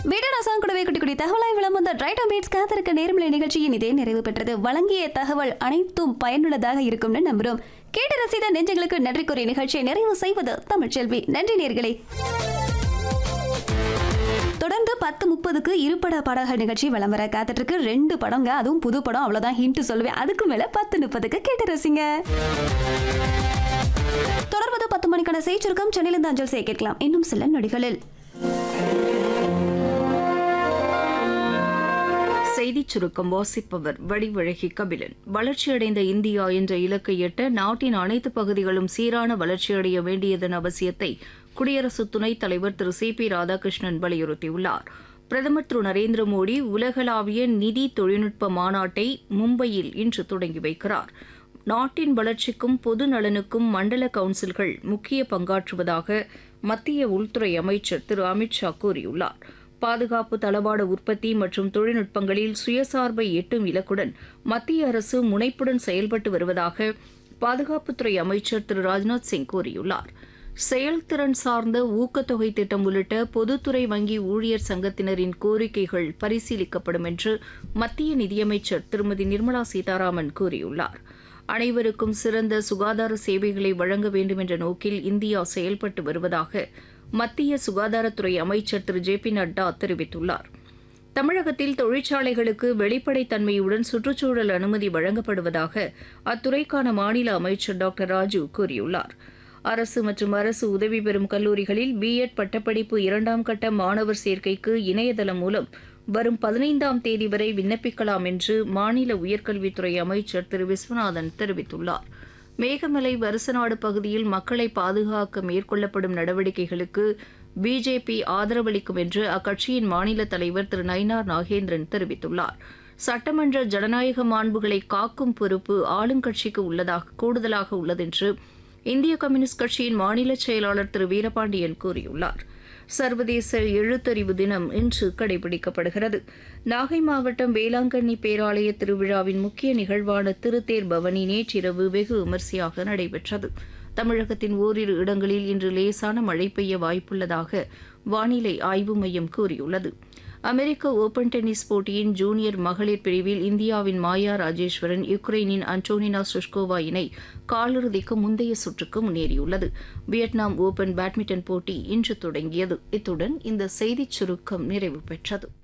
வீடரசாங் கூடவே குட்டி குட்டி தகவலாய் விளம் வந்த ரைட் பீட்ஸ் காத்திருக்க நேர்மலை நிகழ்ச்சியின் இதே நிறைவு பெற்றது வழங்கிய தகவல் அனைத்தும் பயனுள்ளதாக இருக்கும்னு நம்புறோம் கேட்டு ரசித்த நெஞ்சங்களுக்கு நன்றி கூறிய நிகழ்ச்சியை நிறைவு செய்வது தமிழ்ச்செல்வி நன்றி நேர்களே தொடர்ந்து பத்து முப்பதுக்கு இருபட பாடல்கள் நிகழ்ச்சி வலம் வர காத்துட்டு இருக்கு ரெண்டு படங்க அதுவும் புது படம் அவ்வளவுதான் ஹிண்ட் சொல்லுவேன் அதுக்கு மேல பத்து முப்பதுக்கு கேட்டு ரசிங்க தொடர்வது பத்து மணிக்கான செய்திருக்கம் சென்னையிலிருந்து அஞ்சல் செய்ய கேட்கலாம் இன்னும் சில நொடிகளில் செய்திச் சுருக்கம் வாசிப்பவர் வடிவழகி கபிலன் வளர்ச்சியடைந்த இந்தியா என்ற இலக்கை எட்ட நாட்டின் அனைத்து பகுதிகளும் சீரான வளர்ச்சியடைய வேண்டியதன் அவசியத்தை குடியரசு துணைத் தலைவர் திரு சி பி ராதாகிருஷ்ணன் வலியுறுத்தியுள்ளார் பிரதமர் திரு நரேந்திர மோடி உலகளாவிய நிதி தொழில்நுட்ப மாநாட்டை மும்பையில் இன்று தொடங்கி வைக்கிறார் நாட்டின் வளர்ச்சிக்கும் பொது நலனுக்கும் மண்டல கவுன்சில்கள் முக்கிய பங்காற்றுவதாக மத்திய உள்துறை அமைச்சர் திரு அமித்ஷா கூறியுள்ளார் பாதுகாப்பு தளவாட உற்பத்தி மற்றும் தொழில்நுட்பங்களில் சுயசார்பை எட்டும் இலக்குடன் மத்திய அரசு முனைப்புடன் செயல்பட்டு வருவதாக பாதுகாப்புத்துறை அமைச்சர் திரு ராஜ்நாத் சிங் கூறியுள்ளார் செயல்திறன் சார்ந்த ஊக்கத்தொகை திட்டம் உள்ளிட்ட பொதுத்துறை வங்கி ஊழியர் சங்கத்தினரின் கோரிக்கைகள் பரிசீலிக்கப்படும் என்று மத்திய நிதியமைச்சர் திருமதி நிர்மலா சீதாராமன் கூறியுள்ளார் அனைவருக்கும் சிறந்த சுகாதார சேவைகளை வழங்க வேண்டும் என்ற நோக்கில் இந்தியா செயல்பட்டு வருவதாக மத்திய சுகாதாரத்துறை அமைச்சர் திரு ஜே பி நட்டா தெரிவித்துள்ளார் தமிழகத்தில் தொழிற்சாலைகளுக்கு வெளிப்படைத்தன்மையுடன் சுற்றுச்சூழல் அனுமதி வழங்கப்படுவதாக அத்துறைக்கான மாநில அமைச்சர் டாக்டர் ராஜு கூறியுள்ளார் அரசு மற்றும் அரசு உதவி பெறும் கல்லூரிகளில் பிஎட் பட்டப்படிப்பு இரண்டாம் கட்ட மாணவர் சேர்க்கைக்கு இணையதளம் மூலம் வரும் பதினைந்தாம் தேதி வரை விண்ணப்பிக்கலாம் என்று மாநில உயர்கல்வித்துறை அமைச்சர் திரு விஸ்வநாதன் தெரிவித்துள்ளார் மேகமலை வருசநாடு பகுதியில் மக்களை பாதுகாக்க மேற்கொள்ளப்படும் நடவடிக்கைகளுக்கு பிஜேபி ஆதரவளிக்கும் என்று அக்கட்சியின் மாநில தலைவர் திரு நயினார் நாகேந்திரன் தெரிவித்துள்ளார் சட்டமன்ற ஜனநாயக மாண்புகளை காக்கும் பொறுப்பு ஆளுங்கட்சிக்கு உள்ளதாக கூடுதலாக உள்ளதென்று இந்திய கம்யூனிஸ்ட் கட்சியின் மாநில செயலாளர் திரு வீரபாண்டியன் கூறியுள்ளார் சர்வதேச எழுத்தறிவு தினம் இன்று கடைபிடிக்கப்படுகிறது நாகை மாவட்டம் வேளாங்கண்ணி பேராலய திருவிழாவின் முக்கிய நிகழ்வான திருத்தேர் பவனி நேற்றிரவு வெகு விமரிசையாக நடைபெற்றது தமிழகத்தின் ஓரிரு இடங்களில் இன்று லேசான மழை பெய்ய வாய்ப்புள்ளதாக வானிலை ஆய்வு மையம் கூறியுள்ளது அமெரிக்க ஓபன் டென்னிஸ் போட்டியின் ஜூனியர் மகளிர் பிரிவில் இந்தியாவின் மாயா ராஜேஸ்வரன் யுக்ரைனின் அன்டோனினா சுஷ்கோவா இணை காலிறுதிக்கு முந்தைய சுற்றுக்கு முன்னேறியுள்ளது வியட்நாம் ஓபன் பேட்மிண்டன் போட்டி இன்று தொடங்கியது இத்துடன் இந்த செய்திச் சுருக்கம் நிறைவு பெற்றது